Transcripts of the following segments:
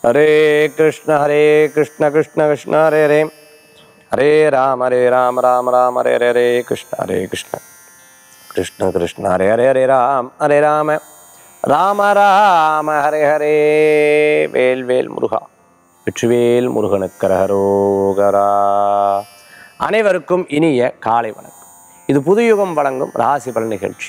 ஹரே கிருஷ்ண ஹரே கிருஷ்ண கிருஷ்ண கிருஷ்ண ஹரே ஹரே ஹரே ராம ஹரே ராம ராம ராம ஹரே ஹரே ஹரே கிருஷ்ண ஹரே கிருஷ்ண கிருஷ்ண கிருஷ்ண ஹரே ஹரே ஹரே ராம் ஹரே ராம ராம ராம ஹரே ஹரே வேல் வேல் முருகா வெற்றிவேல் முருகனுக்கு ஹரோகரா அனைவருக்கும் இனிய காலை வணக்கம் இது புதுயுகம் வழங்கும் ராசி பலன் நிகழ்ச்சி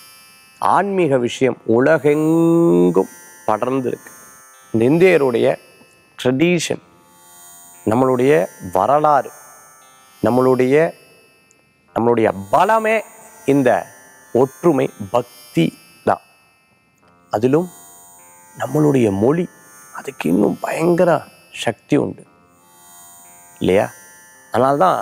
ஆன்மீக விஷயம் உலகெங்கும் படர்ந்து இருக்கு இந்த இந்தியருடைய ட்ரெடிஷன் நம்மளுடைய வரலாறு நம்மளுடைய நம்மளுடைய பலமே இந்த ஒற்றுமை பக்தி தான் அதிலும் நம்மளுடைய மொழி அதுக்கு இன்னும் பயங்கர சக்தி உண்டு இல்லையா அதனால தான்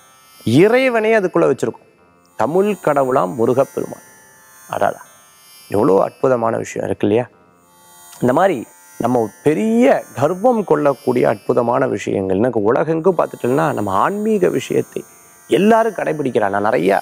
இறைவனே அதுக்குள்ளே வச்சுருக்கோம் தமிழ் கடவுளாம் முருகப்பெருமான் அடாடா எவ்வளோ அற்புதமான விஷயம் இருக்கு இல்லையா இந்த மாதிரி நம்ம ஒரு பெரிய கர்வம் கொள்ளக்கூடிய அற்புதமான விஷயங்கள் எனக்கு உலகெங்கும் பார்த்துட்டோம்னா நம்ம ஆன்மீக விஷயத்தை எல்லாரும் கடைபிடிக்கிறாங்க நான் நிறையா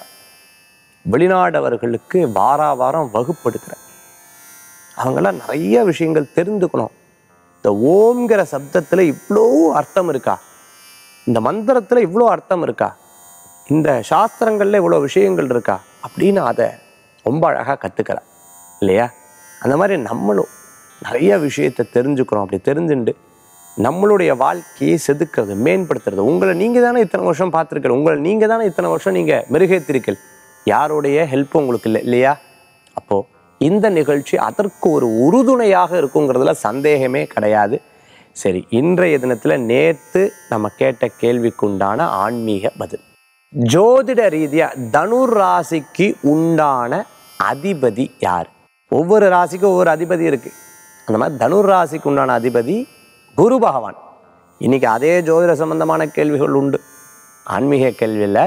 வெளிநாடவர்களுக்கு வார வாரம் வகுப்படுத்துகிறேன் அவங்கெல்லாம் நிறைய விஷயங்கள் தெரிந்துக்கணும் இந்த ஓம்ங்கிற சப்தத்தில் இவ்வளோ அர்த்தம் இருக்கா இந்த மந்திரத்தில் இவ்வளோ அர்த்தம் இருக்கா இந்த சாஸ்திரங்களில் இவ்வளோ விஷயங்கள் இருக்கா அப்படின்னு அதை ரொம்ப அழகாக கற்றுக்கிறேன் இல்லையா அந்த மாதிரி நம்மளும் நிறைய விஷயத்தை தெரிஞ்சுக்கிறோம் அப்படி தெரிஞ்சுண்டு நம்மளுடைய வாழ்க்கையை செதுக்கிறது மேம்படுத்துறது உங்களை நீங்கள் தானே இத்தனை வருஷம் பார்த்துருக்கீங்க உங்களை நீங்கள் தானே இத்தனை வருஷம் நீங்கள் மெருகேத்திருக்கீங்க யாருடைய ஹெல்ப் உங்களுக்கு இல்லை இல்லையா அப்போது இந்த நிகழ்ச்சி அதற்கு ஒரு உறுதுணையாக இருக்குங்கிறதுல சந்தேகமே கிடையாது சரி இன்றைய தினத்தில் நேற்று நம்ம கேட்ட கேள்விக்குண்டான ஆன்மீக பதில் ஜோதிட ரீதியாக தனுர் ராசிக்கு உண்டான அதிபதி யார் ஒவ்வொரு ராசிக்கும் ஒவ்வொரு அதிபதி இருக்கு அந்த மாதிரி தனுர் ராசிக்கு உண்டான அதிபதி குரு பகவான் இன்னைக்கு அதே ஜோதிட சம்பந்தமான கேள்விகள் உண்டு ஆன்மீக கேள்வியில்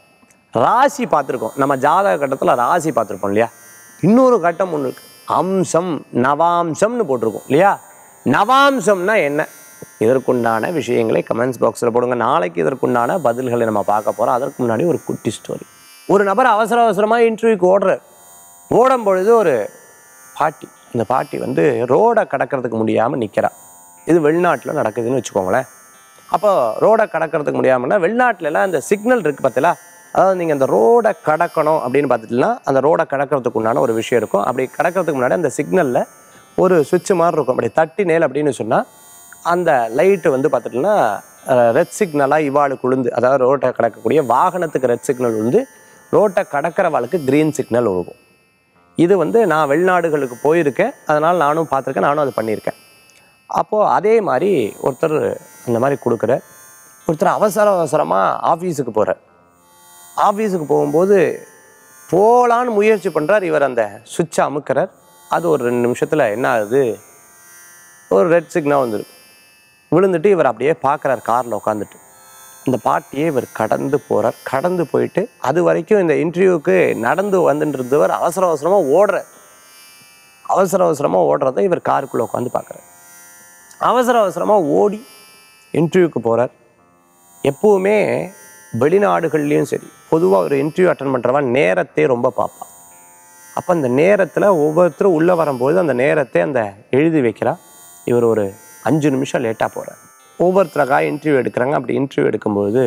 ராசி பார்த்துருக்கோம் நம்ம ஜாதக கட்டத்தில் ராசி பார்த்துருப்போம் இல்லையா இன்னொரு கட்டம் ஒன்று இருக்கு அம்சம் நவாம்சம்னு போட்டிருக்கோம் இல்லையா நவாம்சம்னா என்ன இதற்குண்டான விஷயங்களை கமெண்ட்ஸ் பாக்ஸில் போடுங்க நாளைக்கு இதற்குண்டான பதில்களை நம்ம பார்க்க போகிறோம் அதற்கு முன்னாடி ஒரு குட்டி ஸ்டோரி ஒரு நபர் அவசர அவசரமாக இன்டர்வியூக்கு ஓடுறார் ஓடும் பொழுது ஒரு பாட்டி அந்த பாட்டி வந்து ரோடை கடக்கிறதுக்கு முடியாமல் நிற்கிறா இது வெளிநாட்டில் நடக்குதுன்னு வச்சுக்கோங்களேன் அப்போ ரோடை கடக்கிறதுக்கு முடியாமல்னா வெளிநாட்டிலலாம் இந்த சிக்னல் இருக்குது பார்த்தீங்களா அதாவது நீங்கள் அந்த ரோடை கடக்கணும் அப்படின்னு பார்த்துட்டுனா அந்த ரோடை கடக்கிறதுக்கு உண்டான ஒரு விஷயம் இருக்கும் அப்படி கடக்கிறதுக்கு முன்னாடி அந்த சிக்னலில் ஒரு சுவிட்ச் மாதிரி இருக்கும் அப்படி தட்டி நேல் அப்படின்னு சொன்னால் அந்த லைட்டு வந்து பார்த்துட்டுனா ரெட் சிக்னலாக இவாளுக்கு உளுந்து அதாவது ரோட்டை கடக்கக்கூடிய வாகனத்துக்கு ரெட் சிக்னல் உளுந்து ரோட்டை கடக்கிறவாளுக்கு க்ரீன் சிக்னல் ஒழுகும் இது வந்து நான் வெளிநாடுகளுக்கு போயிருக்கேன் அதனால் நானும் பார்த்துருக்கேன் நானும் அது பண்ணியிருக்கேன் அப்போது அதே மாதிரி ஒருத்தர் அந்த மாதிரி கொடுக்குற ஒருத்தர் அவசர அவசரமாக ஆஃபீஸுக்கு போகிறார் ஆஃபீஸுக்கு போகும்போது போகலான்னு முயற்சி பண்ணுறார் இவர் அந்த சுவிட்சை அமுக்கிறார் அது ஒரு ரெண்டு நிமிஷத்தில் என்ன ஆகுது ஒரு ரெட் சிக்னல் வந்துருக்கு விழுந்துட்டு இவர் அப்படியே பார்க்குறார் காரில் உட்காந்துட்டு இந்த பாட்டியை இவர் கடந்து போகிறார் கடந்து போயிட்டு அது வரைக்கும் இந்த இன்டர்வியூக்கு நடந்து வந்துட்டு இருந்தவர் அவசர அவசரமாக ஓடுற அவசர அவசரமாக ஓடுறதை இவர் காருக்குள்ளே உட்காந்து பார்க்குறார் அவசர அவசரமாக ஓடி இன்டர்வியூக்கு போகிறார் எப்பவுமே வெளிநாடுகள்லேயும் சரி பொதுவாக ஒரு இன்டர்வியூ அட்டன் பண்ணுறவன் நேரத்தை ரொம்ப பார்ப்பான் அப்போ அந்த நேரத்தில் ஒவ்வொருத்தரும் உள்ளே வரும்போது அந்த நேரத்தை அந்த எழுதி வைக்கிறா இவர் ஒரு அஞ்சு நிமிஷம் லேட்டாக போகிறார் ஒவ்வொருத்தருக்காக இன்டர்வியூ எடுக்கிறாங்க அப்படி இன்டர்வியூ எடுக்கும்போது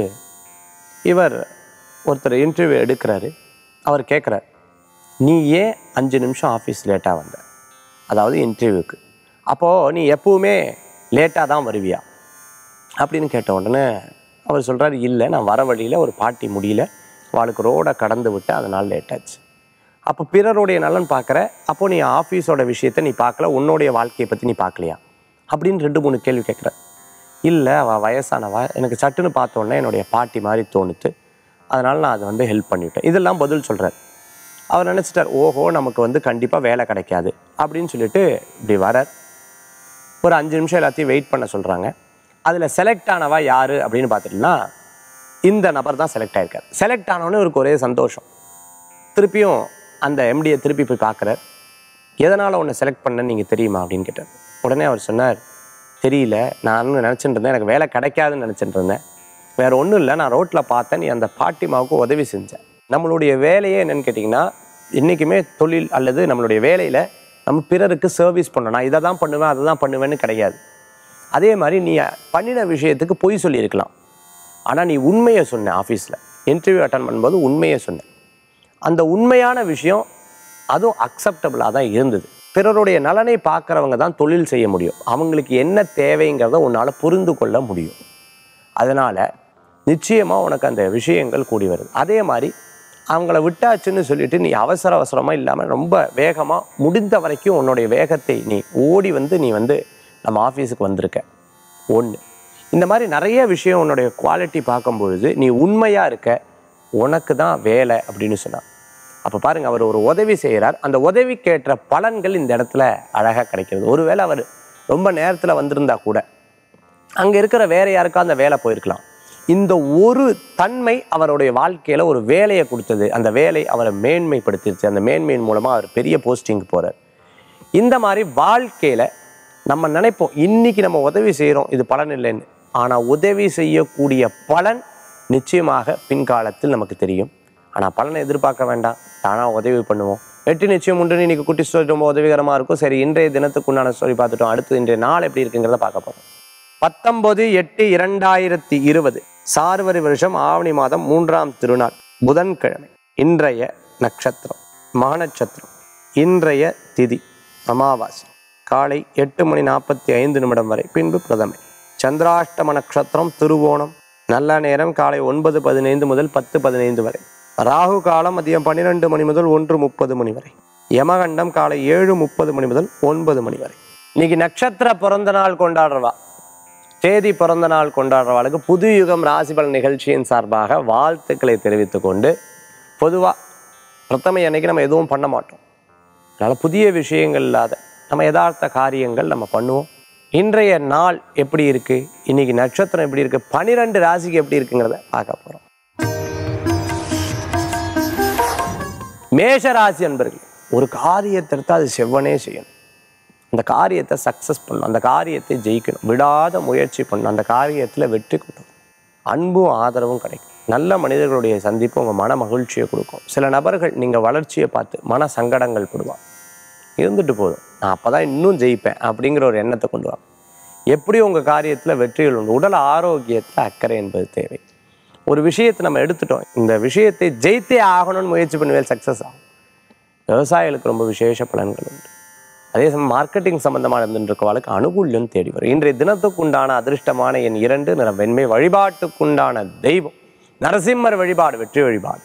இவர் ஒருத்தர் இன்டர்வியூ எடுக்கிறாரு அவர் கேட்குறார் நீ ஏன் அஞ்சு நிமிஷம் ஆஃபீஸ் லேட்டாக வந்த அதாவது இன்டர்வியூக்கு அப்போது நீ எப்பவுமே லேட்டாக தான் வருவியா அப்படின்னு கேட்ட உடனே அவர் சொல்கிறார் இல்லை நான் வர வழியில் ஒரு பாட்டி முடியல அவளுக்கு ரோடை கடந்து விட்டு அதனால் லேட் ஆச்சு அப்போ பிறருடைய நலன் பார்க்குற அப்போ நீ ஆஃபீஸோட விஷயத்தை நீ பார்க்கல உன்னுடைய வாழ்க்கையை பற்றி நீ பார்க்கலையா அப்படின்னு ரெண்டு மூணு கேள்வி கேட்குற இல்லை அவள் வயசானவா எனக்கு சட்டுன்னு பார்த்த உடனே என்னுடைய பாட்டி மாதிரி தோணுத்து அதனால் நான் அதை வந்து ஹெல்ப் பண்ணிவிட்டேன் இதெல்லாம் பதில் சொல்கிறார் அவர் நினச்சிட்டார் ஓஹோ நமக்கு வந்து கண்டிப்பாக வேலை கிடைக்காது அப்படின்னு சொல்லிட்டு இப்படி வரார் ஒரு அஞ்சு நிமிஷம் எல்லாத்தையும் வெயிட் பண்ண சொல்கிறாங்க அதில் செலக்ட் ஆனவா யார் அப்படின்னு பார்த்துட்டோம்னா இந்த நபர் தான் செலக்ட் ஆயிருக்கார் செலக்ட் ஆனவொடனே இவருக்கு ஒரே சந்தோஷம் திருப்பியும் அந்த எம்டியை திருப்பி போய் பார்க்குறார் எதனால் உன்னை செலக்ட் பண்ணேன்னு நீங்கள் தெரியுமா அப்படின்னு கேட்டார் உடனே அவர் சொன்னார் தெரியல நான் நினச்சிட்டு இருந்தேன் எனக்கு வேலை கிடைக்காதுன்னு நினச்சிட்டு இருந்தேன் வேற ஒன்றும் இல்லை நான் ரோட்டில் பார்த்தேன் நீ அந்த பாட்டிமாவுக்கு உதவி செஞ்சேன் நம்மளுடைய வேலையே என்னன்னு கேட்டிங்கன்னா என்றைக்குமே தொழில் அல்லது நம்மளுடைய வேலையில் நம்ம பிறருக்கு சர்வீஸ் பண்ணணும் நான் இதை தான் பண்ணுவேன் அதை தான் பண்ணுவேன்னு கிடையாது அதே மாதிரி நீ பண்ணின விஷயத்துக்கு பொய் சொல்லியிருக்கலாம் ஆனால் நீ உண்மையை சொன்ன ஆஃபீஸில் இன்டர்வியூ அட்டன் பண்ணும்போது உண்மையை சொன்ன அந்த உண்மையான விஷயம் அதுவும் அக்செப்டபுளாக தான் இருந்தது பிறருடைய நலனை பார்க்குறவங்க தான் தொழில் செய்ய முடியும் அவங்களுக்கு என்ன தேவைங்கிறத உன்னால் புரிந்து கொள்ள முடியும் அதனால் நிச்சயமாக உனக்கு அந்த விஷயங்கள் கூடி வருது அதே மாதிரி அவங்கள விட்டாச்சுன்னு சொல்லிட்டு நீ அவசர அவசரமாக இல்லாமல் ரொம்ப வேகமாக முடிந்த வரைக்கும் உன்னுடைய வேகத்தை நீ ஓடி வந்து நீ வந்து நம்ம ஆஃபீஸுக்கு வந்திருக்க ஒன்று இந்த மாதிரி நிறைய விஷயம் உன்னுடைய குவாலிட்டி பார்க்கும்பொழுது நீ உண்மையாக இருக்க உனக்கு தான் வேலை அப்படின்னு சொன்னான் அப்போ பாருங்க அவர் ஒரு உதவி செய்கிறார் அந்த உதவிக்கேற்ற பலன்கள் இந்த இடத்துல அழகாக கிடைக்கிறது ஒருவேளை அவர் ரொம்ப நேரத்தில் வந்திருந்தா கூட அங்கே இருக்கிற வேற யாருக்கா அந்த வேலை போயிருக்கலாம் இந்த ஒரு தன்மை அவருடைய வாழ்க்கையில் ஒரு வேலையை கொடுத்தது அந்த வேலை அவரை மேன்மைப்படுத்திருச்சு அந்த மேன்மையின் மூலமாக அவர் பெரிய போஸ்டிங்க்கு போகிறார் இந்த மாதிரி வாழ்க்கையில் நம்ம நினைப்போம் இன்னைக்கு நம்ம உதவி செய்கிறோம் இது பலன் இல்லைன்னு ஆனால் உதவி செய்யக்கூடிய பலன் நிச்சயமாக பின்காலத்தில் நமக்கு தெரியும் ஆனால் பலனை எதிர்பார்க்க வேண்டாம் தானாக உதவி பண்ணுவோம் வெற்றி நிச்சயம் உண்டு இன்னைக்கு குட்டி ஸ்டோரி ரொம்ப உதவிகரமாக இருக்கும் சரி இன்றைய தினத்துக்கு உண்டான ஸ்டோரி பார்த்துட்டோம் அடுத்து இன்றைய நாள் எப்படி இருக்குங்கிறத பார்க்க போகிறோம் பத்தொன்பது எட்டு இரண்டாயிரத்தி இருபது சார்வரி வருஷம் ஆவணி மாதம் மூன்றாம் திருநாள் புதன்கிழமை இன்றைய நட்சத்திரம் மகநட்சத்திரம் இன்றைய திதி அமாவாசை காலை எட்டு மணி நாற்பத்தி ஐந்து நிமிடம் வரை பின்பு பிரதமை சந்திராஷ்டம நட்சத்திரம் திருவோணம் நல்ல நேரம் காலை ஒன்பது பதினைந்து முதல் பத்து பதினைந்து வரை ராகு காலம் மதியம் பன்னிரெண்டு மணி முதல் ஒன்று முப்பது மணி வரை யமகண்டம் காலை ஏழு முப்பது மணி முதல் ஒன்பது மணி வரை இன்னைக்கு நட்சத்திர பிறந்த நாள் கொண்டாடுறவா தேதி பிறந்த நாள் கொண்டாடுறவாளுக்கு புது யுகம் ராசிபலன் நிகழ்ச்சியின் சார்பாக வாழ்த்துக்களை தெரிவித்துக் கொண்டு பொதுவாக பிரதமை அன்னைக்கு நம்ம எதுவும் பண்ண மாட்டோம் அதனால் புதிய விஷயங்கள் இல்லாத நம்ம யதார்த்த காரியங்கள் நம்ம பண்ணுவோம் இன்றைய நாள் எப்படி இருக்கு இன்னைக்கு நட்சத்திரம் எப்படி இருக்கு பனிரெண்டு ராசிக்கு எப்படி இருக்குங்கிறத பார்க்க போறோம் மேஷ ராசி அன்பர்கள் ஒரு காரியத்தை எடுத்து அது செவ்வனே செய்யணும் அந்த காரியத்தை சக்ஸஸ் பண்ணணும் அந்த காரியத்தை ஜெயிக்கணும் விடாத முயற்சி பண்ணணும் அந்த காரியத்தில் வெற்றி கொண்டணும் அன்பும் ஆதரவும் கிடைக்கும் நல்ல மனிதர்களுடைய சந்திப்பு உங்கள் மன மகிழ்ச்சியை கொடுக்கும் சில நபர்கள் நீங்கள் வளர்ச்சியை பார்த்து மன சங்கடங்கள் படுவாங்க இருந்துட்டு போதும் நான் அப்போ தான் இன்னும் ஜெயிப்பேன் அப்படிங்கிற ஒரு எண்ணத்தை கொண்டு வாங்க எப்படி உங்கள் காரியத்தில் வெற்றிகள் உண்டு உடல் ஆரோக்கியத்தில் அக்கறை என்பது தேவை ஒரு விஷயத்தை நம்ம எடுத்துட்டோம் இந்த விஷயத்தை ஜெயித்தே ஆகணும்னு முயற்சி பண்ணுவேன் சக்ஸஸ் ஆகும் விவசாயிகளுக்கு ரொம்ப விசேஷ பலன்கள் உண்டு அதே சமயம் மார்க்கெட்டிங் சம்பந்தமாக இருந்துருக்கவாளுக்கு அனுகூல்யம் தேடி வரும் இன்றைய தினத்துக்குண்டான அதிர்ஷ்டமான என் இரண்டு நிற வெண்மை வழிபாட்டுக்குண்டான தெய்வம் நரசிம்மர் வழிபாடு வெற்றி வழிபாடு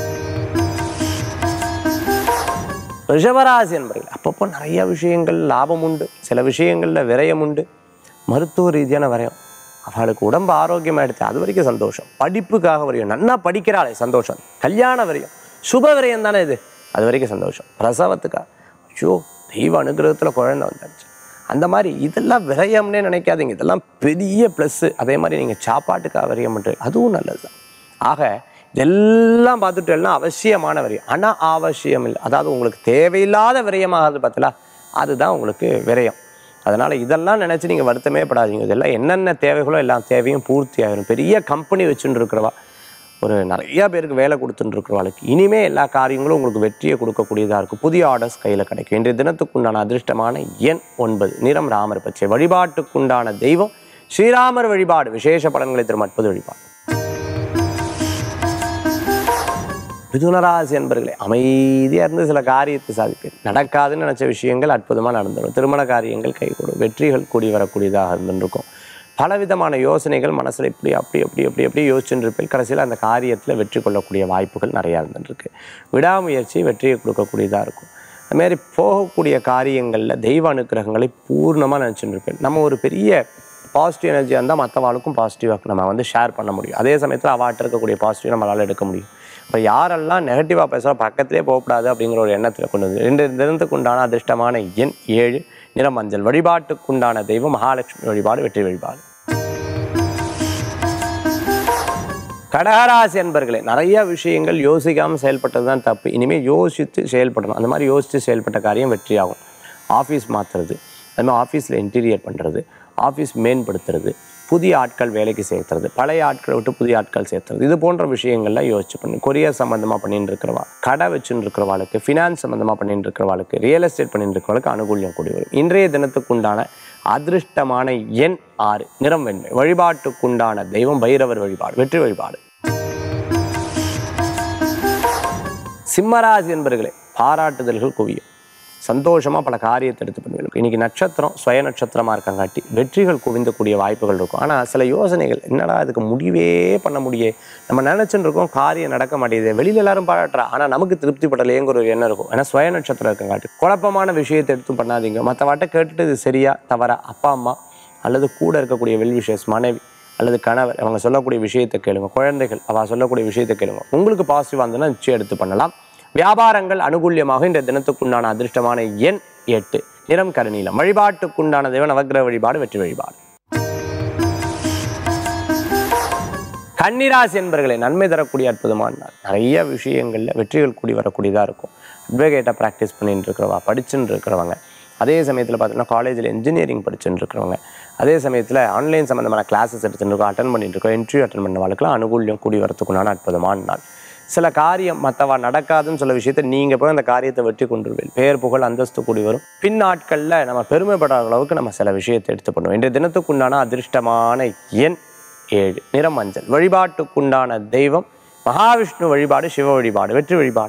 ரிஷபராசி என்பர்கள் அப்பப்போ நிறைய விஷயங்கள் லாபம் உண்டு சில விஷயங்களில் விரயம் உண்டு மருத்துவ ரீதியான விரயம் அவளுக்கு உடம்பு ஆரோக்கியமாக எடுத்து அது வரைக்கும் சந்தோஷம் படிப்புக்காக வரையும் நன்னா படிக்கிறாளே சந்தோஷம் கல்யாண வரையும் சுப விரயம் தானே இது அது வரைக்கும் சந்தோஷம் பிரசவத்துக்காக ஐயோ தெய்வ அனுகிரகத்தில் குழந்தை வந்துடுச்சு அந்த மாதிரி இதெல்லாம் விரயம்னே நினைக்காதீங்க இதெல்லாம் பெரிய ப்ளஸ்ஸு அதே மாதிரி நீங்கள் சாப்பாட்டுக்காக விரயம் பண்ணுறது அதுவும் நல்லது தான் ஆக இதெல்லாம் பார்த்துட்டு எல்லாம் அவசியமான விரயம் ஆனால் அவசியம் இல்லை அதாவது உங்களுக்கு தேவையில்லாத விரயமாகிறது பார்த்தல அதுதான் உங்களுக்கு விரயம் அதனால் இதெல்லாம் நினச்சி நீங்கள் வருத்தமே படாதீங்க இதெல்லாம் என்னென்ன தேவைகளோ எல்லாம் தேவையும் பூர்த்தி ஆகிரும் பெரிய கம்பெனி வச்சுட்டு இருக்கிறவா ஒரு நிறைய பேருக்கு வேலை கொடுத்துட்டு இருக்கிறவாளுக்கு இனிமே எல்லா காரியங்களும் உங்களுக்கு வெற்றியை கொடுக்கக்கூடியதாக இருக்கும் புதிய ஆர்டர்ஸ் கையில் கிடைக்கும் இன்றைய தினத்துக்குண்டான அதிர்ஷ்டமான எண் ஒன்பது நிறம் ராமர் பச்சை வழிபாட்டுக்குண்டான தெய்வம் ஸ்ரீராமர் வழிபாடு விசேஷ பலன்களை தரும் அற்புத வழிபாடு மிதுனராசி என்பர்களே அமைதியாக இருந்து சில காரியத்தை சாதிப்பேன் நடக்காதுன்னு நினச்ச விஷயங்கள் அற்புதமாக நடந்துடும் திருமண காரியங்கள் கைகூடும் வெற்றிகள் கூடி வரக்கூடியதாக இருந்துருக்கும் பலவிதமான யோசனைகள் மனசில் இப்படி அப்படி அப்படி அப்படி அப்படி யோசிச்சுட்டு இருப்பேன் கடைசியில் அந்த காரியத்தில் வெற்றி கொள்ளக்கூடிய வாய்ப்புகள் நிறையா இருந்துருக்கு விடாமுயற்சி வெற்றியை கொடுக்கக்கூடியதாக இருக்கும் அதுமாரி போகக்கூடிய காரியங்களில் தெய்வ அனுக்கிரகங்களை பூர்ணமாக நினச்சிட்டு இருப்பேன் நம்ம ஒரு பெரிய பாசிட்டிவ் எனர்ஜியாக இருந்தால் மற்றவாளுக்கும் பாசிட்டிவாக நம்ம வந்து ஷேர் பண்ண முடியும் அதே சமயத்தில் அவாட்ட இருக்கக்கூடிய பாசிட்டிவ் நம்மளால் எடுக்க முடியும் இப்போ யாரெல்லாம் நெகட்டிவாக பேசுகிறோம் பக்கத்திலே போகக்கூடாது அப்படிங்கிற ஒரு எண்ணத்தில் கொண்டு வந்து ரெண்டு தினத்துக்கு உண்டான அதிர்ஷ்டமான எண் ஏழு நிறம் மஞ்சள் வழிபாட்டுக்குண்டான தெய்வம் மகாலட்சுமி வழிபாடு வெற்றி வழிபாடு கடகராசி அன்பர்களே நிறைய விஷயங்கள் யோசிக்காமல் செயல்பட்டது தான் தப்பு இனிமேல் யோசித்து செயல்படணும் அந்த மாதிரி யோசித்து செயல்பட்ட காரியம் வெற்றியாகும் ஆஃபீஸ் மாற்றுறது அது மாதிரி ஆஃபீஸில் இன்டீரியர் பண்ணுறது ஆஃபீஸ் மேம்படுத்துறது புதிய ஆட்கள் வேலைக்கு சேர்த்துறது பழைய ஆட்களை விட்டு புதிய ஆட்கள் சேர்த்துறது இது போன்ற விஷயங்கள்லாம் யோசிச்சு பண்ணு கொரியர் சம்மந்தமாக பண்ணிட்டு இருக்கிறவா கடை வச்சுட்டு இருக்கிறவாளுக்கு ஃபினான்ஸ் சம்மந்தமாக பண்ணிட்டு இருக்கிறவாளுக்கு ரியல் எஸ்டேட் பண்ணிட்டு இருக்கிறவாளுக்கு அனுகூல்யம் கூடி வரும் இன்றைய தினத்துக்கு உண்டான அதிர்ஷ்டமான எண் ஆறு நிறம் வெண்மை வழிபாட்டுக்குண்டான தெய்வம் பைரவர் வழிபாடு வெற்றி வழிபாடு சிம்மராசி என்பர்களே பாராட்டுதல்கள் குவியும் சந்தோஷமாக பல காரியத்தை எடுத்து பண்ணுவீங்க இன்னைக்கு நட்சத்திரம் சுய நட்சத்திரமாக இருக்கங்காட்டி வெற்றிகள் குவிந்தக்கூடிய வாய்ப்புகள் இருக்கும் ஆனால் சில யோசனைகள் என்னடா இதுக்கு முடிவே பண்ண முடியே நம்ம நினச்சிட்டு இருக்கோம் காரியம் நடக்க மாட்டேங்குது வெளியில எல்லாரும் பாராட்டுறா ஆனால் நமக்கு திருப்திப்படலையேங்கிற ஒரு எண்ணம் இருக்கும் ஏன்னா சுய நட்சத்திரம் இருக்கங்காட்டி குழப்பமான விஷயத்தை எடுத்து பண்ணாதீங்க மற்றவாட்ட கேட்டுட்டு இது சரியா தவறா அப்பா அம்மா அல்லது கூட இருக்கக்கூடிய வெல் விஷயஸ் மனைவி அல்லது கணவர் அவங்க சொல்லக்கூடிய விஷயத்தை கேளுங்க குழந்தைகள் அவ சொல்லக்கூடிய விஷயத்தை கேளுங்க உங்களுக்கு பாசிட்டிவாக இருந்ததுன்னா நிச்சயம் எடுத்து பண்ணலாம் வியாபாரங்கள் அனுகூல்யமாக இந்த தினத்துக்குண்டான அதிர்ஷ்டமான எண் எட்டு நிறம் கருநீலம் வழிபாட்டுக்குண்டான தெய்வ நவக்கிரக வழிபாடு வெற்றி வழிபாடு கன்னிராசி என்பர்களே நன்மை தரக்கூடிய அற்புதமான நாள் நிறைய விஷயங்களில் வெற்றிகள் கூடி வரக்கூடியதாக இருக்கும் அட்வொகேட்டாக ப்ராக்டிஸ் பண்ணிட்டு இருக்கிறவா படிச்சுட்டு இருக்கிறவங்க அதே சமயத்தில் பார்த்தீங்கன்னா காலேஜில் இன்ஜினியரிங் படிச்சுட்டு இருக்கிறவங்க அதே சமயத்தில் ஆன்லைன் சம்மந்தமான கிளாஸஸ் எடுத்துட்டு இருக்கோம் அட்டன் பண்ணிட்டு இருக்கோம் இன்டர்வியூ அட்டன் பண்ணவங்களுக்குலாம் அனுகூல்யம் கூடி வரத்துக்குண்டான அற்புதமான நாள் சில காரியம் மற்றவா நடக்காதுன்னு சொல்ல விஷயத்தை நீங்கள் போய் அந்த காரியத்தை வெற்றி கொண்டுருவீங்க பேர் புகழ் அந்தஸ்து கூடி வரும் பின் நாட்களில் நம்ம பெருமைப்படாத அளவுக்கு நம்ம சில விஷயத்தை எடுத்து பண்ணுவோம் இன்றைய தினத்துக்குண்டான அதிர்ஷ்டமான எண் ஏழு நிறம் மஞ்சள் வழிபாட்டுக்குண்டான தெய்வம் மகாவிஷ்ணு வழிபாடு சிவ வழிபாடு வெற்றி வழிபாடு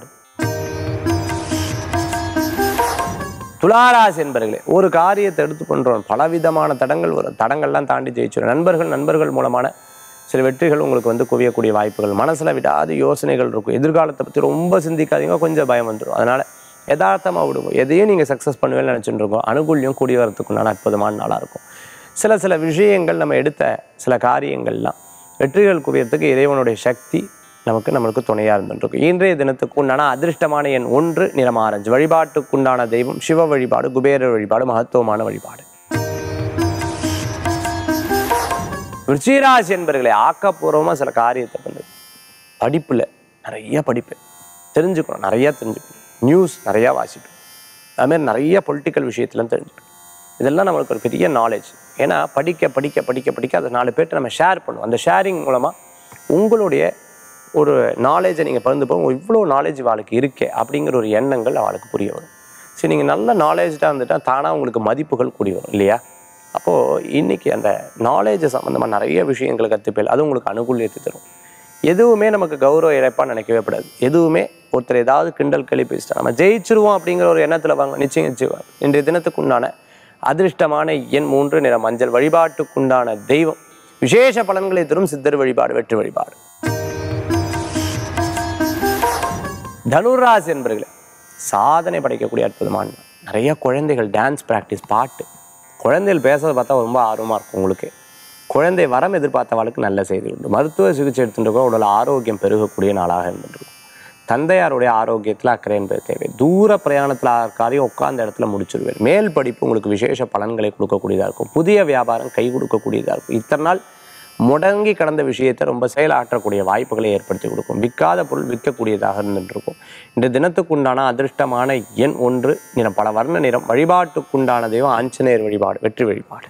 துளாராசி என்பர்களே ஒரு காரியத்தை எடுத்து பண்ணுறோம் பலவிதமான தடங்கள் வரும் தடங்கள்லாம் தாண்டி ஜெயிச்சிடும் நண்பர்கள் நண்பர்கள் மூலமான சில வெற்றிகள் உங்களுக்கு வந்து குவியக்கூடிய வாய்ப்புகள் மனசில் விடாத யோசனைகள் இருக்கும் எதிர்காலத்தை பற்றி ரொம்ப சிந்திக்காதீங்க கொஞ்சம் பயம் வந்துடும் அதனால் யதார்த்தமாக விடுங்க எதையும் நீங்கள் சக்ஸஸ் பண்ணுவேன்னு நினச்சிட்டு இருக்கோம் அனுகூல்யம் கூடி வரத்துக்குண்டான அற்புதமான நாளாக இருக்கும் சில சில விஷயங்கள் நம்ம எடுத்த சில காரியங்கள்லாம் வெற்றிகள் குவியறதுக்கு இறைவனுடைய சக்தி நமக்கு நம்மளுக்கு துணையாக இருந்துருக்கும் இன்றைய தினத்துக்கு உண்டான அதிர்ஷ்டமான எண் ஒன்று நிறம் ஆரஞ்சு வழிபாட்டுக்குண்டான தெய்வம் சிவ வழிபாடு குபேர வழிபாடு மகத்துவமான வழிபாடு விருச்சிகராசி என்பர்களை ஆக்கப்பூர்வமாக சில காரியத்தை பண்ணுது படிப்பில் நிறைய படிப்பு தெரிஞ்சுக்கணும் நிறையா தெரிஞ்சுக்கணும் நியூஸ் நிறையா வாசிக்கணும் அதுமாதிரி நிறைய பொலிட்டிக்கல் விஷயத்துலாம் தெரிஞ்சுக்கணும் இதெல்லாம் நம்மளுக்கு ஒரு பெரிய நாலேஜ் ஏன்னா படிக்க படிக்க படிக்க படிக்க அதை நாலு பேர்ட்ட நம்ம ஷேர் பண்ணுவோம் அந்த ஷேரிங் மூலமாக உங்களுடைய ஒரு நாலேஜை நீங்கள் பகிர்ந்து போகும் இவ்வளோ நாலேஜ் அவளுக்கு இருக்கே அப்படிங்கிற ஒரு எண்ணங்கள் அவளுக்கு புரிய வரும் சரி நீங்கள் நல்ல நாலேஜாக இருந்துட்டால் தானாக உங்களுக்கு மதிப்புகள் கூடி வரும் இல்லையா அப்போது இன்றைக்கி அந்த நாலேஜை சம்மந்தமாக நிறைய விஷயங்களை கற்றுப்பேல் அது உங்களுக்கு அனுகூலியத்தை தரும் எதுவுமே நமக்கு கௌரவ இழப்பாக நினைக்கவே கூடாது எதுவுமே ஒருத்தர் ஏதாவது கிண்டல் கேள்வி பேசிட்டா நம்ம ஜெயிச்சிருவோம் அப்படிங்கிற ஒரு எண்ணத்தில் வாங்க நிச்சயம் நிச்சயம் இன்றைய தினத்துக்கு உண்டான அதிர்ஷ்டமான எண் மூன்று நிற மஞ்சள் வழிபாட்டுக்குண்டான தெய்வம் விசேஷ பலன்களை தரும் சித்தர் வழிபாடு வெற்றி வழிபாடு தனுராசி என்பர்களே சாதனை படைக்கக்கூடிய அற்புதமான நாள். நிறைய குழந்தைகள் டான்ஸ் ப்ராக்டிஸ் பாட்டு குழந்தைகள் பேசுறத பார்த்தா ரொம்ப ஆர்வமாக இருக்கும் உங்களுக்கு குழந்தை வரம் எதிர்பார்த்தவளுக்கு நல்ல செய்தி உண்டு மருத்துவ சிகிச்சை எடுத்துட்டு இருக்கோம் உடல் ஆரோக்கியம் பெருகக்கூடிய நாளாக இருந்துட்டு இருக்கும் தந்தையாருடைய ஆரோக்கியத்தில் அக்கறை என்பது தேவை தூர பிரயாணத்தில் காரியம் உட்கார்ந்த இடத்துல முடிச்சிருவேன் மேல் படிப்பு உங்களுக்கு விசேஷ பலன்களை கொடுக்கக்கூடியதாக இருக்கும் புதிய வியாபாரம் கை கொடுக்கக்கூடியதாக இருக்கும் இத்தனை நாள் முடங்கி கடந்த விஷயத்தை ரொம்ப செயலாற்றக்கூடிய வாய்ப்புகளை ஏற்படுத்தி கொடுக்கும் விற்காத பொருள் விற்கக்கூடியதாக இருந்துட்டு இருக்கும் இந்த தினத்துக்குண்டான அதிர்ஷ்டமான எண் ஒன்று நிறம் பல வர்ண நிறம் வழிபாட்டுக்குண்டான தெய்வம் ஆஞ்சநேயர் வழிபாடு வெற்றி வழிபாடு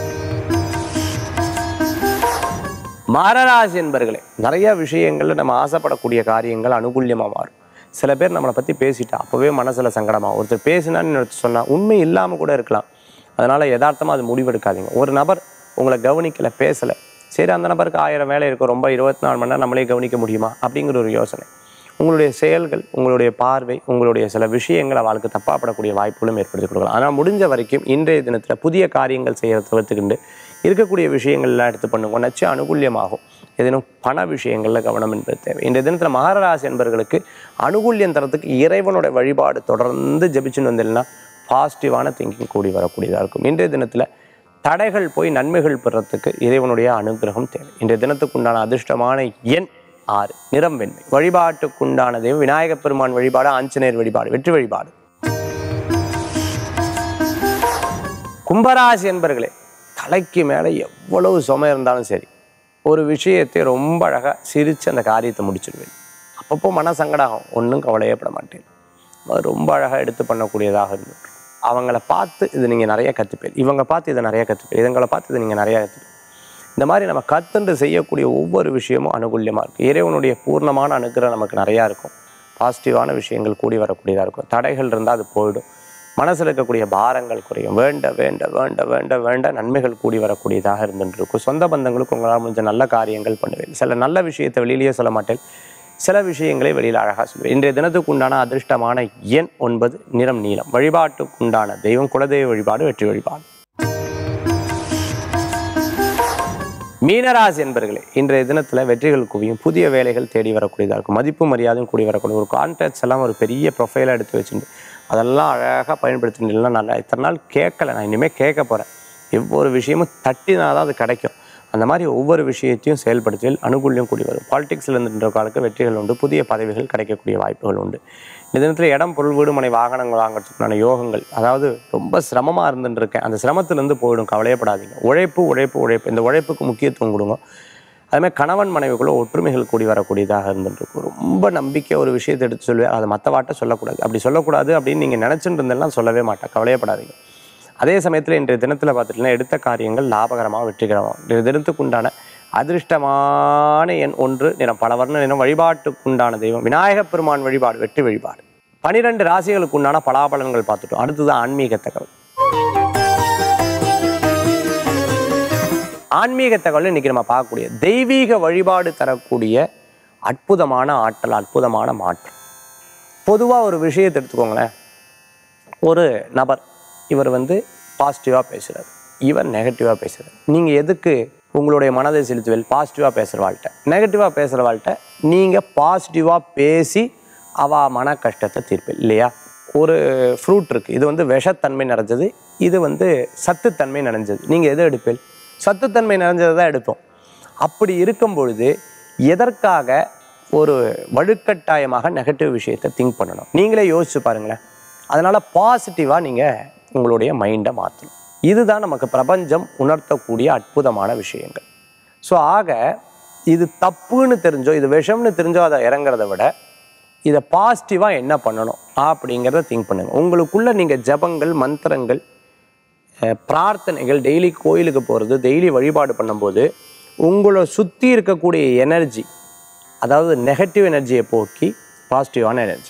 மாரராசி என்பர்களே நிறைய விஷயங்கள்ல நம்ம ஆசைப்படக்கூடிய காரியங்கள் அனுகூல்யமாக மாறும் சில பேர் நம்மளை பற்றி பேசிட்டா அப்போவே மனசில் சங்கடமாக ஒருத்தர் பேசினான்னு இன்னொருத்தர் சொன்னா உண்மை இல்லாமல் கூட இருக்கலாம் அதனால் யதார்த்தமாக அது முடிவெடுக்காதீங்க ஒரு நபர் உங்களை கவனிக்கலை பேசலை சரி அந்த நபருக்கு ஆயிரம் வேலை இருக்கும் ரொம்ப இருபத்தி நாலு மணி நேரம் நம்மளே கவனிக்க முடியுமா அப்படிங்கிற ஒரு யோசனை உங்களுடைய செயல்கள் உங்களுடைய பார்வை உங்களுடைய சில விஷயங்கள் அவளுக்கு தப்பாப்படக்கூடிய வாய்ப்புகளும் ஏற்படுத்தி கொடுக்கலாம் ஆனால் முடிஞ்ச வரைக்கும் இன்றைய தினத்தில் புதிய காரியங்கள் செய்ய தவிர்த்துக்கிண்டு இருக்கக்கூடிய விஷயங்கள்லாம் எடுத்து பண்ணுங்க நச்சு அனுகூல்யமாகும் ஏதேனும் பண விஷயங்களில் கவனம் என்பது தேவை இன்றைய தினத்தில் மகர ராசி என்பவர்களுக்கு அனுகூல்யம் தரத்துக்கு இறைவனுடைய வழிபாடு தொடர்ந்து ஜபிச்சுன்னு வந்தீங்கன்னா பாசிட்டிவான திங்கிங் கூடி வரக்கூடியதாக இருக்கும் இன்றைய தினத்தில் தடைகள் போய் நன்மைகள் பெறத்துக்கு இறைவனுடைய அனுகிரகம் தேவை இன்றைய தினத்துக்குண்டான அதிர்ஷ்டமான எண் ஆறு நிறம் வெண்மை வழிபாட்டுக்குண்டான தெய்வம் விநாயகப் பெருமான் வழிபாடு ஆஞ்சநேயர் வழிபாடு வெற்றி வழிபாடு கும்பராசி என்பர்களே தலைக்கு மேலே எவ்வளவு சுமை இருந்தாலும் சரி ஒரு விஷயத்தை ரொம்ப அழகாக சிரித்து அந்த காரியத்தை முடிச்சிடுவேன் அப்பப்போ மன சங்கடம் ஒன்றும் கவலையப்பட மாட்டேன் அது ரொம்ப அழகாக எடுத்து பண்ணக்கூடியதாக இருந்துட்டு அவங்கள பார்த்து இது நீங்கள் நிறைய கற்றுப்பேன் இவங்க பார்த்து இதை நிறைய கற்றுப்பேன் இதுங்களை பார்த்து இதை நீங்கள் நிறைய கற்றுப்பேன் இந்த மாதிரி நம்ம கத்துண்டு செய்யக்கூடிய ஒவ்வொரு விஷயமும் அனுகூல்யமாக இருக்கும் இறைவனுடைய பூர்ணமான அனுகிரகம் நமக்கு நிறையா இருக்கும் பாசிட்டிவான விஷயங்கள் கூடி வரக்கூடியதாக இருக்கும் தடைகள் இருந்தால் அது போயிடும் மனசில் இருக்கக்கூடிய பாரங்கள் குறையும் வேண்ட வேண்ட வேண்ட வேண்ட வேண்ட நன்மைகள் கூடி வரக்கூடியதாக இருந்துட்டு இருக்கும் சொந்த பந்தங்களுக்கு உங்களால் முடிஞ்ச நல்ல காரியங்கள் பண்ணுவேன் சில நல்ல விஷயத்தை வெளியிலேயே சொல்ல மாட்டேன் சில விஷயங்களை வெளியில் அழகாக சொல்லுவேன் இன்றைய தினத்துக்கு உண்டான அதிர்ஷ்டமான எண் ஒன்பது நிறம் நீலம் வழிபாட்டுக்கு உண்டான தெய்வம் குலதெய்வ வழிபாடு வெற்றி வழிபாடு மீனராசி என்பர்களே இன்றைய தினத்தில் வெற்றிகள் குவியும் புதிய வேலைகள் தேடி வரக்கூடியதாக இருக்கும் மதிப்பு மரியாதையும் கூடி வரக்கூடிய ஒரு கான்டாக்ட்ஸ் எல்லாம் ஒரு பெரிய ப்ரொஃபைலாக எடுத்து வச்சுட்டு அதெல்லாம் அழகாக பயன்படுத்தினா நல்லா இத்தனை நாள் கேட்கல நான் இனிமேல் கேட்க போகிறேன் ஒவ்வொரு விஷயமும் தட்டினா தான் அது கிடைக்கும் அந்த மாதிரி ஒவ்வொரு விஷயத்தையும் செயல்படுத்துவதில் அனுகூல்யம் கூடி வரும் பாலிடிக்ஸில் இருந்துன்ற காலத்துக்கு வெற்றிகள் உண்டு புதிய பதவிகள் கிடைக்கக்கூடிய வாய்ப்புகள் உண்டு இந்த தினத்தில் இடம் பொருள் வீடு மனை வாகனங்கள் வாங்குறதுக்குண்டான யோகங்கள் அதாவது ரொம்ப சிரமமாக இருந்துட்டு இருக்கேன் அந்த சிரமத்திலேருந்து போயிடும் கவலையப்படாதீங்க உழைப்பு உழைப்பு உழைப்பு இந்த உழைப்புக்கு முக்கியத்துவம் கொடுங்க அதுமாதிரி கணவன் மனைவிக்குள்ள ஒற்றுமைகள் கூடி வரக்கூடியதாக இருந்துட்டு இருக்கும் ரொம்ப நம்பிக்கை ஒரு விஷயத்தை எடுத்து சொல்லுவேன் அதை மற்றவாட்ட சொல்லக்கூடாது அப்படி சொல்லக்கூடாது அப்படின்னு நீங்கள் நினச்சிட்டு இருந்தெல்லாம் சொல்லவே மாட்டேன் கவலையப்படாதீங்க அதே சமயத்தில் இன்றைய தினத்தில் பார்த்துட்டிங்கன்னா எடுத்த காரியங்கள் லாபகரமாக வெற்றிகரமாக இன்றைய தினத்துக்கு உண்டான அதிர்ஷ்டமான எண் ஒன்று நிறம் பல வர்ண நிறம் வழிபாட்டுக்கு உண்டான தெய்வம் விநாயகப் பெருமான் வழிபாடு வெற்றி வழிபாடு பனிரெண்டு ராசிகளுக்கு உண்டான பலாபலன்கள் பார்த்துட்டோம் அடுத்தது ஆன்மீக தகவல் ஆன்மீக தகவல் இன்னைக்கு நம்ம பார்க்கக்கூடிய தெய்வீக வழிபாடு தரக்கூடிய அற்புதமான ஆற்றல் அற்புதமான மாற்றம் பொதுவாக ஒரு விஷயத்தை எடுத்துக்கோங்களேன் ஒரு நபர் இவர் வந்து பாசிட்டிவாக பேசுகிறார் இவர் நெகட்டிவாக பேசுகிறார் நீங்கள் எதுக்கு உங்களுடைய மனதை செலுத்துவல் பாசிட்டிவாக பேசுகிற வாழ்கிட்ட நெகட்டிவாக பேசுகிற வாழ்கிட்ட நீங்கள் பாசிட்டிவாக பேசி அவ மன கஷ்டத்தை தீர்ப்பேன் இல்லையா ஒரு ஃப்ரூட் இருக்குது இது வந்து விஷத்தன்மை நிறைஞ்சது இது வந்து சத்துத்தன்மை நிறைஞ்சது நீங்கள் எது எடுப்பீள் சத்துத்தன்மை நிறைஞ்சதை தான் எடுப்போம் அப்படி இருக்கும் பொழுது எதற்காக ஒரு வலுக்கட்டாயமாக நெகட்டிவ் விஷயத்தை திங்க் பண்ணணும் நீங்களே யோசிச்சு பாருங்களேன் அதனால் பாசிட்டிவாக நீங்கள் உங்களுடைய மைண்டை மாற்றணும் இதுதான் நமக்கு பிரபஞ்சம் உணர்த்தக்கூடிய அற்புதமான விஷயங்கள் ஸோ ஆக இது தப்புன்னு தெரிஞ்சோ இது விஷம்னு தெரிஞ்சோ அதை இறங்குறத விட இதை பாசிட்டிவாக என்ன பண்ணணும் அப்படிங்கிறத திங்க் பண்ணுங்க உங்களுக்குள்ள நீங்கள் ஜபங்கள் மந்திரங்கள் அஹ், பிரார்த்தனைகள் டெய்லி கோயிலுக்கு போகிறது டெய்லி வழிபாடு பண்ணும்போது உங்களை சுற்றி இருக்கக்கூடிய எனர்ஜி அதாவது நெகட்டிவ் எனர்ஜியை போக்கி பாசிட்டிவான எனர்ஜி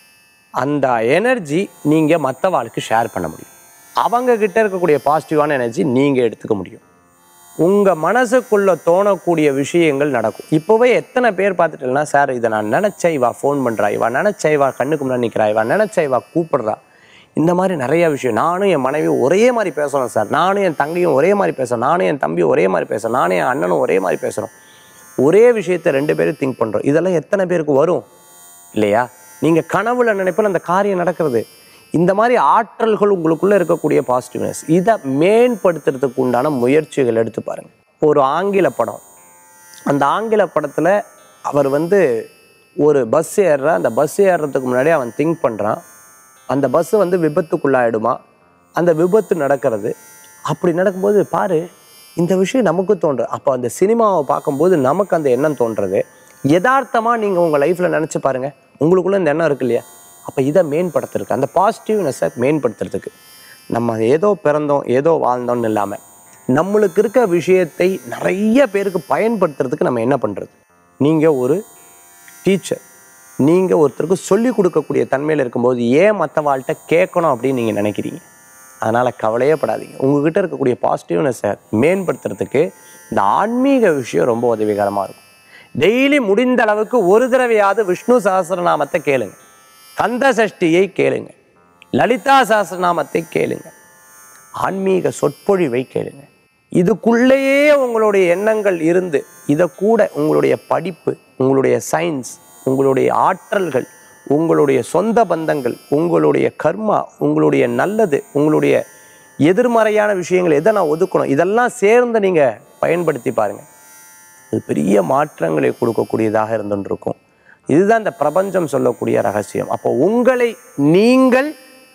அந்த எனர்ஜி நீங்கள் மற்றவாளுக்கு ஷேர் பண்ண முடியும் அவங்க கிட்ட இருக்கக்கூடிய பாசிட்டிவான எனர்ஜி நீங்கள் எடுத்துக்க முடியும் உங்கள் மனசுக்குள்ள தோணக்கூடிய விஷயங்கள் நடக்கும் இப்போவே எத்தனை பேர் பார்த்துட்டேன்னா சார் இதை நான் நினச்சேன் இவா ஃபோன் பண்ணுறா இவா நினச்சேன் இவா கண்ணுக்கு முன்னாடி நிற்கிறா இவா நினச்சேன் இவா கூப்பிடுறா இந்த மாதிரி நிறைய விஷயம் நானும் என் மனைவி ஒரே மாதிரி பேசணும் சார் நானும் என் தங்கையும் ஒரே மாதிரி பேசணும் நானும் என் தம்பியும் ஒரே மாதிரி பேசணும் நானும் என் அண்ணனும் ஒரே மாதிரி பேசுகிறோம் ஒரே விஷயத்தை ரெண்டு பேரும் திங்க் பண்ணுறோம் இதெல்லாம் எத்தனை பேருக்கு வரும் இல்லையா நீங்கள் கனவுல நினைப்பில் அந்த காரியம் நடக்கிறது இந்த மாதிரி ஆற்றல்கள் உங்களுக்குள்ள இருக்கக்கூடிய பாசிட்டிவ்னஸ் இதை மேம்படுத்துறதுக்கு உண்டான முயற்சிகள் எடுத்து பாருங்க ஒரு ஆங்கில படம் அந்த ஆங்கில படத்தில் அவர் வந்து ஒரு பஸ் ஏறுற அந்த பஸ் ஏறுறதுக்கு முன்னாடி அவன் திங்க் பண்ணுறான் அந்த பஸ் வந்து விபத்துக்குள்ளாயிடுமா அந்த விபத்து நடக்கிறது அப்படி நடக்கும்போது பாரு இந்த விஷயம் நமக்கு தோன்றும் அப்போ அந்த சினிமாவை பார்க்கும்போது நமக்கு அந்த எண்ணம் தோன்றது யதார்த்தமாக நீங்கள் உங்கள் லைஃப்பில் நினச்சி பாருங்க உங்களுக்குள்ள இந்த எண்ணம் இருக்கு இல்லையா அப்போ இதை மேம்படுத்துறதுக்கு அந்த பாசிட்டிவ்னஸை மேம்படுத்துறதுக்கு நம்ம ஏதோ பிறந்தோம் ஏதோ வாழ்ந்தோம்னு இல்லாமல் நம்மளுக்கு இருக்க விஷயத்தை நிறைய பேருக்கு பயன்படுத்துறதுக்கு நம்ம என்ன பண்ணுறது நீங்கள் ஒரு டீச்சர் நீங்கள் ஒருத்தருக்கு சொல்லி கொடுக்கக்கூடிய தன்மையில் இருக்கும்போது ஏன் மற்ற வாழ்கிட்ட கேட்கணும் அப்படின்னு நீங்கள் நினைக்கிறீங்க அதனால் கவலையே படாதீங்க உங்ககிட்ட இருக்கக்கூடிய பாசிட்டிவ்னஸை மேம்படுத்துறதுக்கு இந்த ஆன்மீக விஷயம் ரொம்ப உதவிகரமாக இருக்கும் டெய்லி முடிந்த அளவுக்கு ஒரு தடவையாவது விஷ்ணு சஹஸ்ரநாமத்தை கேளுங்க கந்த சஷ்டியை கேளுங்க லலிதா சஹஸ்ரநாமத்தை கேளுங்க ஆன்மீக சொற்பொழிவை கேளுங்க இதுக்குள்ளேயே உங்களுடைய எண்ணங்கள் இருந்து இதை கூட உங்களுடைய படிப்பு உங்களுடைய சயின்ஸ் உங்களுடைய ஆற்றல்கள் உங்களுடைய சொந்த பந்தங்கள் உங்களுடைய கர்மா உங்களுடைய நல்லது உங்களுடைய எதிர்மறையான விஷயங்கள் எதை நான் ஒதுக்கணும் இதெல்லாம் சேர்ந்து நீங்கள் பயன்படுத்தி பாருங்கள் அது பெரிய மாற்றங்களை கொடுக்கக்கூடியதாக இருந்துருக்கும் இதுதான் இந்த பிரபஞ்சம் சொல்லக்கூடிய ரகசியம் அப்போ உங்களை நீங்கள்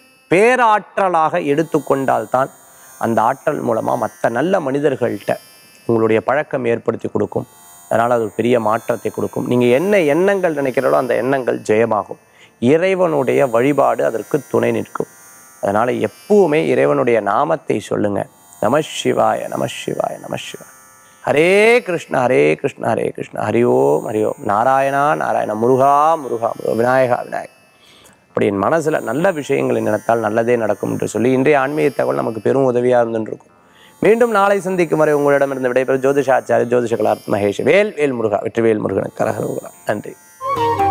பேராற்றலாக எடுத்துக்கொண்டால்தான் அந்த ஆற்றல் மூலமாக மற்ற நல்ல மனிதர்கள்ட்ட உங்களுடைய பழக்கம் ஏற்படுத்தி கொடுக்கும் அதனால் அது ஒரு பெரிய மாற்றத்தை கொடுக்கும் நீங்கள் என்ன எண்ணங்கள் நினைக்கிறீங்களோ அந்த எண்ணங்கள் ஜெயமாகும் இறைவனுடைய வழிபாடு அதற்கு துணை நிற்கும் அதனால் எப்பவுமே இறைவனுடைய நாமத்தை சொல்லுங்க நம சிவாய நம சிவாய நம சிவாய ஹரே கிருஷ்ண ஹரே கிருஷ்ண ஹரே கிருஷ்ண ஹரி ஓம் ஹரி ஓம் நாராயணா நாராயண முருகா முருகா முருகா விநாயகா விநாயகா அப்படி என் மனசில் நல்ல விஷயங்களை நினைத்தால் நல்லதே நடக்கும் என்று சொல்லி இன்றைய ஆன்மீக தகவல் நமக்கு பெரும் உதவியாக இருந்துருக்கும் மீண்டும் நாளை சந்திக்கும் வரை உங்களிடமிருந்து விடைபெறும் ஜோதிஷாச்சாரிய ஜோதிஷ கலார்த் மகேஷ் வேல் வேல் முருகா வெற்றிவேல் முருகனுக்கு கரகரோகரா நன்றி